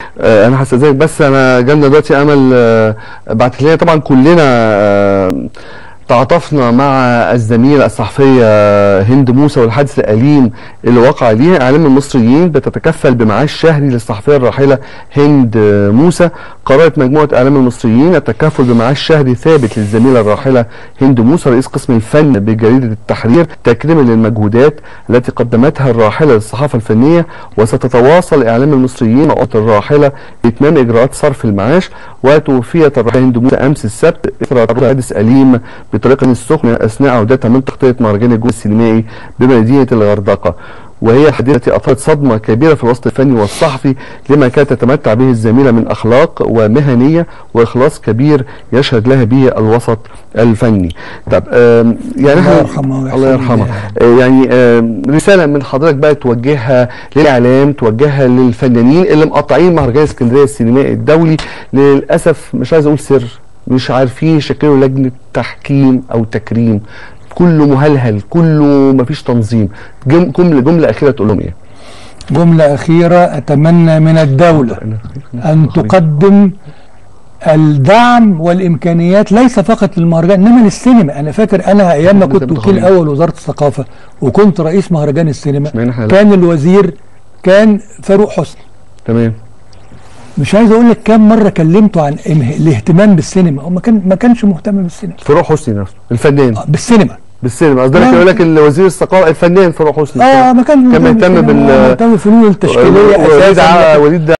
آه، انا هستاذنك بس انا جالنا دلوقتي امل آه، بعتت لنا طبعا كلنا آه، تعاطفنا مع الزميله الصحفيه هند موسى والحادث الاليم اللي وقع عليه اعلام المصريين بتتكفل بمعاش شهري للصحفيه الراحله هند موسى قررت مجموعه اعلام المصريين التكفل بمعاش شهري ثابت للزميله الراحله هند موسى رئيس قسم الفن بجريده التحرير تكريما للمجهودات التي قدمتها الراحله للصحافه الفنيه وستتواصل اعلام المصريين مع أسرة الراحله لاتمام اجراءات صرف المعاش وتوفيت الراحله هند موسى امس السبت اثر حادث اليم بطريقه السخنه اثناء عودتها من تغطيه مهرجان الجو السينمائي بمدينه الغردقه وهي الحادثه التي اثارت صدمه كبيره في الوسط الفني والصحفي لما كانت تتمتع به الزميله من اخلاق ومهنيه واخلاص كبير يشهد لها به الوسط الفني. طب آم، يعني الله احنا يرحمها ويحسن الله يرحمها إليها. آه، يعني آم، رساله من حضرتك بقى توجهها للاعلام توجهها للفنانين اللي مقطعين مهرجان اسكندريه السينمائي الدولي للاسف مش عايز اقول سر مش عارفين يشكلوا لجنه تحكيم او تكريم كله مهلهل كله مفيش تنظيم جم- جمله جمله اخيره تقول لهم ايه؟ جملة أخيرة أتمنى من الدولة أن تقدم الدعم والإمكانيات ليس فقط للمهرجان إنما للسينما أنا فاكر أنا أيام ما إحنا كنت متخيلين. وكيل أول وزارة الثقافة وكنت رئيس مهرجان السينما اشمعنى احنا لا؟ كان الوزير كان فاروق حسني تمام مش عايز اقول لك كام مره كلمته عن إمه- الاهتمام بالسينما هو ما كان ما كانش مهتم بالسينما فاروق حسني نفسه الفنان آه، بالسينما بالسينما قصدك لا. يقول لك الوزير الثقافه الفنان فاروق حسني اه ما كان كان مهتم بالسينما، بال مهتم بالفنون التشكيليه وليد اساسا ع- لكن- وليد